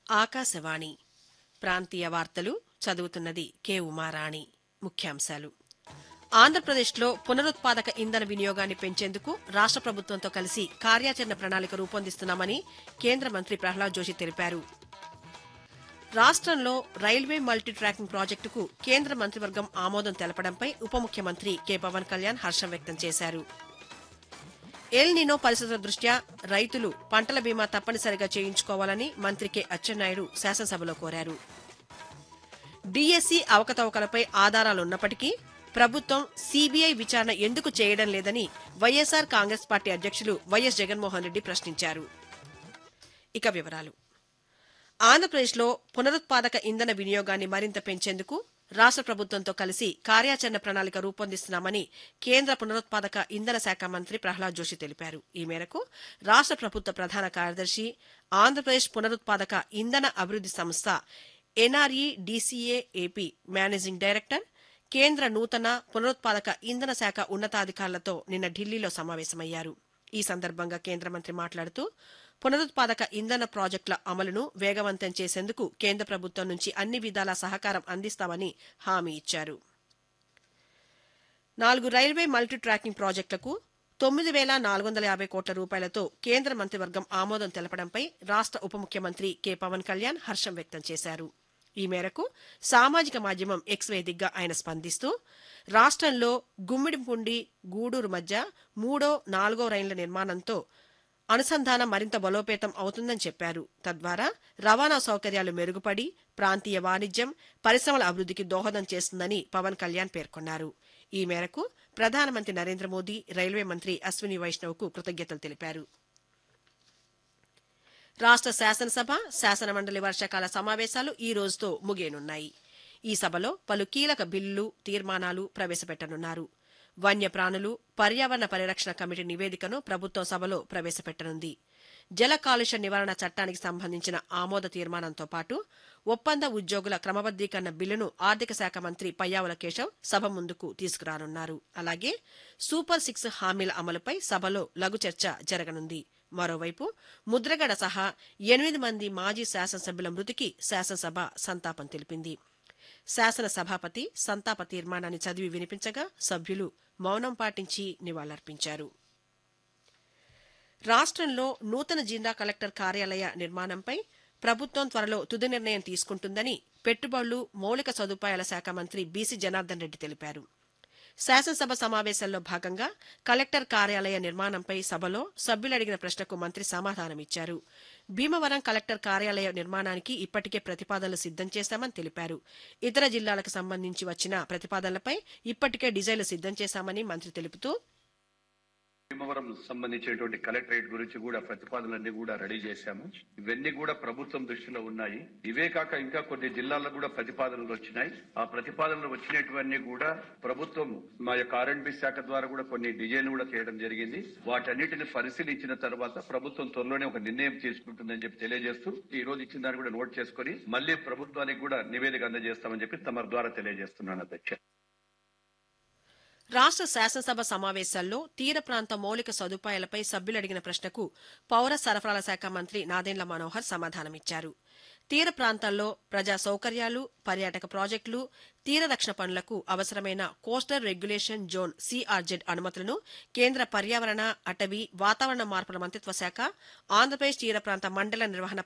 ఆకాశవాణి ప్రాంతీయ వార్తలు చదువుతున్నది కె ఉమారాణి ముఖ్యాంశాలు ఆంధ్రప్రదేశ్లో పునరుత్పాదక ఇంధన వినియోగాన్ని పెంచేందుకు రాష్ట ప్రభుత్వంతో కలిసి కార్యాచరణ ప్రణాళిక రూపొందిస్తున్నామని కేంద్ర మంత్రి ప్రహ్లాద్ జోషి తెలిపారు రాష్ట్రంలో రైల్వే మల్టీ ట్రాకింగ్ ప్రాజెక్టుకు కేంద్ర మంత్రివర్గం ఆమోదం తెలపడంపై ఉప ముఖ్యమంత్రి కె పవన్ కళ్యాణ్ హర్షం వ్యక్తం చేశారు ఎల్ నినో పరిస్థితుల దృష్ట్యా రైతులు పంటల బీమా తప్పనిసరిగా చేయించుకోవాలని మంత్రి కె అచ్చెన్నాయుడు శాసనసభలో కోరారు డీఎస్సీ అవకతవకలపై ఆధారాలున్నప్పటికీ ప్రభుత్వం సీబీఐ విచారణ ఎందుకు చేయడం లేదని వైఎస్సార్ కాంగ్రెస్ పార్టీ అధ్యక్షులు వైఎస్ జగన్మోహన్ రెడ్డి ప్రశ్నించారు ఇక వివరాలు ఆంధ్రప్రదేశ్లో పునరుత్పాదక ఇంధన వినియోగాన్ని మరింత పెంచేందుకు రాష్ట ప్రభుత్వంతో కలిసి కార్యాచరణ ప్రణాళిక రూపొందిస్తున్నామని కేంద్ర పునరుత్పాదక ఇంధన శాఖ మంత్రి ప్రహ్లాద్ జోషి తెలిపారు ఈ మేరకు రాష్ట ప్రభుత్వ ప్రధాన కార్యదర్శి ఆంధ్రప్రదేశ్ పునరుత్పాదక ఇంధన అభివృద్ది సంస్థ NRE DCA AP managing director కేంద్ర నూతన పునరుత్పాదక ఇంధన శాఖ ఉన్నతాధికారులతో నిన్న ఢిల్లీలో సమావేశమయ్యారు ఈ సందర్భంగా కేంద్ర మంత్రి మాట్లాడుతూ పునరుత్పాదక ఇంధన ప్రాజెక్టుల అమలును వేగవంతం చేసేందుకు కేంద్ర ప్రభుత్వం నుంచి అన్ని విధాల సహకారం అందిస్తామని హామీ ఇచ్చారు నాలుగు రైల్వే మల్టీ ట్రాకింగ్ ప్రాజెక్టులకు తొమ్మిది వేల నాలుగు వందల యాభై కోట్ల రూపాయలతో కేంద్ర మంత్రివర్గం ఆమోదం తెలపడంపై రాష్ట ఉప ముఖ్యమంత్రి కె పవన్ కళ్యాణ్ హర్షం వ్యక్తం చేశారు ఈ మేరకు సామాజిక మాధ్యమం ఎక్స్ వేదికగా ఆయన స్పందిస్తూ రాష్ట్రంలో గుమ్మిడిపుండి గూడూరు మధ్య మూడో నాలుగో రైళ్ల నిర్మాణంతో అనుసంధానం మరింత బలోపేతం అవుతుందని చెప్పారు తద్వారా రవాణా సౌకర్యాలు మెరుగుపడి ప్రాంతీయ వాణిజ్యం పరిశ్రమల అభివృద్ధికి దోహదం చేస్తుందని పవన్ కళ్యాణ్ పేర్కొన్నారు ఈ మేరకు ప్రధానమంత్రి నరేంద్ర మోదీ రైల్వే మంత్రి అశ్విని వైష్ణవ్కు కృతజ్ఞతలు తెలిపారు రాష్ట శాసనసభ శాసనమండలి వర్షాకాల సమావేశాలు ఈ రోజుతో ముగియనున్నాయి ఈ సభలో పలు కీలక బిల్లులు తీర్మానాలు ప్రవేశపెట్టనున్నారు వన్యప్రాణులు పర్యావరణ పరిరక్షణ కమిటీ నివేదికను ప్రభుత్వం సభలో ప్రవేశపెట్టనుంది జల కాలుష్య నివారణ చట్టానికి సంబంధించిన ఆమోద తీర్మానంతో పాటు ఒప్పంద ఉద్యోగుల క్రమబద్దీకరణ బిల్లును ఆర్థిక శాఖ మంత్రి పయ్యావుల కేశవ్ సభ ముందుకు తీసుకురానున్నారు అలాగే సూపర్ సిక్స్ హామీల అమలుపై సభలో లఘు చర్చ జరగనుంది మరోవైపు ముద్రగడ సహా ఎనిమిది మంది మాజీ శాసనసభ్యుల మృతికి శాసనసభ సంతాపం తెలిపింది శాసన సభాపతి సంతాప తీర్మానాన్ని చదివి వినిపించగా సభ్యులు మౌనం పాటించి నివాళులర్పించారు రాష్ట్రంలో నూతన జిల్లా కలెక్టర్ కార్యాలయ నిర్మాణంపై ప్రభుత్వం త్వరలో తుది నిర్ణయం తీసుకుంటుందని పెట్టుబడులు మౌలిక సదుపాయాల శాఖ మంత్రి బీసీ జనార్దన్ రెడ్డి తెలిపారు శాసనసభ సమావేశంలో భాగంగా కలెక్టర్ కార్యాలయ నిర్మాణంపై సభలో సభ్యులు అడిగిన ప్రశ్నకు మంత్రి సమాధానమిచ్చారు భీమవరం కలెక్టర్ కార్యాలయ నిర్మాణానికి ఇప్పటికే ప్రతిపాదనలు సిద్దం చేశామని తెలిపారు ఇతర జిల్లాలకు సంబంధించి వచ్చిన ప్రతిపాదనలపై ఇప్పటికే డిజైన్లు సిద్దం చేశామని మంత్రి తెలుపుతూ భీమవరం సంబంధించినటువంటి కలెక్టరేట్ గురించి కూడా ప్రతిపాదనలన్నీ కూడా రెడీ చేశాము ఇవన్నీ కూడా ప్రభుత్వం దృష్టిలో ఉన్నాయి ఇవే కాక ఇంకా కొన్ని జిల్లాల్లో కూడా ప్రతిపాదనలు వచ్చినాయి ఆ ప్రతిపాదనలు వచ్చినటువన్నీ కూడా ప్రభుత్వం మా యొక్క ఆర్ఎండ్బి శాఖ ద్వారా కూడా కొన్ని డిజైన్ కూడా చేయడం జరిగింది వాటన్నిటిని పరిశీలించిన తర్వాత ప్రభుత్వం త్వరలోనే ఒక నిర్ణయం తీసుకుంటుందని చెప్పి తెలియజేస్తూ ఈ రోజు ఇచ్చిన దాన్ని కూడా నోట్ చేసుకుని మళ్ళీ ప్రభుత్వానికి కూడా నివేదిక అందజేస్తామని చెప్పి తమ ద్వారా తెలియజేస్తున్నాను అధ్యక్ష రాష్ట్ర శాసనసభ సమావేశాల్లో తీర ప్రాంత మౌలిక సదుపాయాలపై సభ్యులు అడిగిన ప్రశ్నకు పౌర సరఫరాల శాఖ మంత్రి నాదెండ్ల మనోహర్ సమాధానమిచ్చారు తీర ప్రాంతాల్లో ప్రజా సౌకర్యాలు పర్యాటక ప్రాజెక్టులు తీర రక్షణ పనులకు అవసరమైన కోస్టల్ రెగ్యులేషన్ జోన్ సిఆర్జెడ్ అనుమతులను కేంద్ర పర్యావరణ అటవీ వాతావరణ మార్పుల మంత్రిత్వ శాఖ ఆంధ్రప్రదేశ్ తీర ప్రాంత మండల నిర్వహణ